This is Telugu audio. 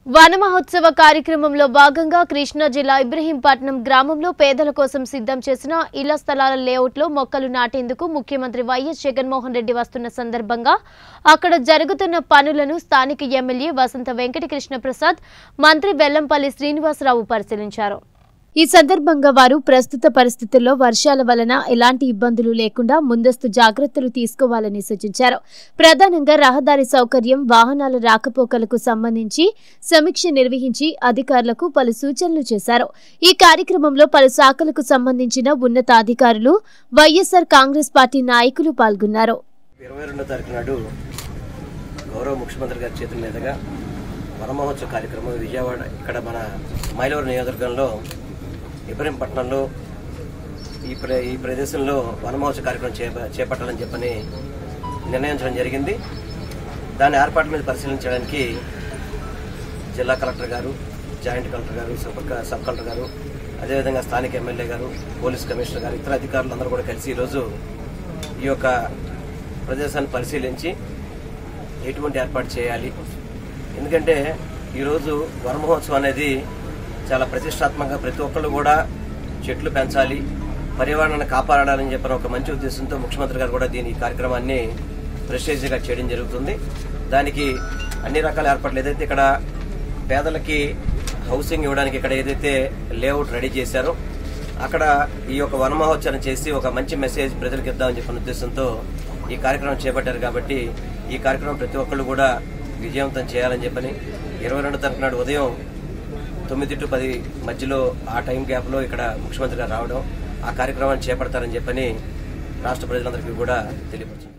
వన మహోత్సవ కార్యక్రమంలో భాగంగా కృష్ణా జిల్లా ఇబ్రహీంపట్నం గ్రామంలో పేదల కోసం సిద్ధం చేసిన ఇళ్ల స్థలాల లేఅవుట్లో మొక్కలు నాటేందుకు ముఖ్యమంత్రి వైఎస్ జగన్మోహన్ రెడ్డి వస్తున్న సందర్భంగా అక్కడ జరుగుతున్న పనులను స్థానిక ఎమ్మెల్యే వసంత వెంకట కృష్ణ ప్రసాద్ మంత్రి వెల్లంపల్లి శ్రీనివాసరావు పరిశీలించారు ఈ సందర్భంగా వారు ప్రస్తుత పరిస్థితుల్లో వర్షాల వలన ఎలాంటి ఇబ్బందులు లేకుండా ముందస్తు జాగ్రత్తలు తీసుకోవాలని సూచించారు ప్రధానంగా రహదారి సౌకర్యం వాహనాల రాకపోకలకు సంబంధించి సమీక్ష నిర్వహించి అధికారులకు పలు సూచనలు చేశారు ఈ కార్యక్రమంలో పలు శాఖలకు సంబంధించిన ఉన్నతాధికారులు వైఎస్ఆర్ కాంగ్రెస్ పార్టీ నాయకులు పాల్గొన్నారు ఇరవై రెండో తారీఖు నాడు గౌరవ ముఖ్యమంత్రి గారి చేతుల మీదుగా వనమహోత్సవ కార్యక్రమం విజయవాడ ఇక్కడ మన మైలవరం నియోజకవర్గంలో ఇబ్రహీంపట్నంలో ఈ ప్ర ఈ ప్రదేశంలో వనమహోత్సవ కార్యక్రమం చేప చేపట్టాలని చెప్పని నిర్ణయించడం జరిగింది దాని ఏర్పాట్ల మీద పరిశీలించడానికి జిల్లా కలెక్టర్ గారు జాయింట్ కలెక్టర్ గారు సబ్ సబ్ కలెక్టర్ గారు అదేవిధంగా స్థానిక ఎమ్మెల్యే గారు పోలీస్ కమిషనర్ గారు ఇతర అధికారులు అందరూ కూడా కలిసి ఈరోజు ఈ యొక్క ప్రదేశాన్ని పరిశీలించి ఎటువంటి ఏర్పాటు చేయాలి ఎందుకంటే ఈరోజు వనమహోత్సవం అనేది చాలా ప్రతిష్టాత్మకంగా ప్రతి ఒక్కళ్ళు కూడా చెట్లు పెంచాలి పర్యావరణాన్ని కాపాడాలని చెప్పిన ఒక మంచి ఉద్దేశంతో ముఖ్యమంత్రి గారు కూడా దీని ఈ కార్యక్రమాన్ని ప్రెస్టేజ్గా చేయడం జరుగుతుంది దానికి అన్ని రకాల ఏర్పాట్లు ఏదైతే ఇక్కడ పేదలకి హౌసింగ్ ఇవ్వడానికి ఇక్కడ ఏదైతే లేఅవుట్ రెడీ చేశారో అక్కడ ఈ యొక్క వనమహోత్సవం చేసి ఒక మంచి మెసేజ్ ప్రజలకు ఇద్దామని చెప్పిన ఉద్దేశంతో ఈ కార్యక్రమం చేపట్టారు కాబట్టి ఈ కార్యక్రమం ప్రతి ఒక్కళ్ళు కూడా విజయవంతం చేయాలని చెప్పని ఇరవై రెండు తారీఖు నాడు ఉదయం తొమ్మిది టు పది మధ్యలో ఆ టైం గ్యాప్లో ఇక్కడ ముఖ్యమంత్రి గారు రావడం ఆ కార్యక్రమాన్ని చేపడతారని చెప్పని రాష్ట్ర ప్రజలందరికీ కూడా తెలియపరుచున్నాను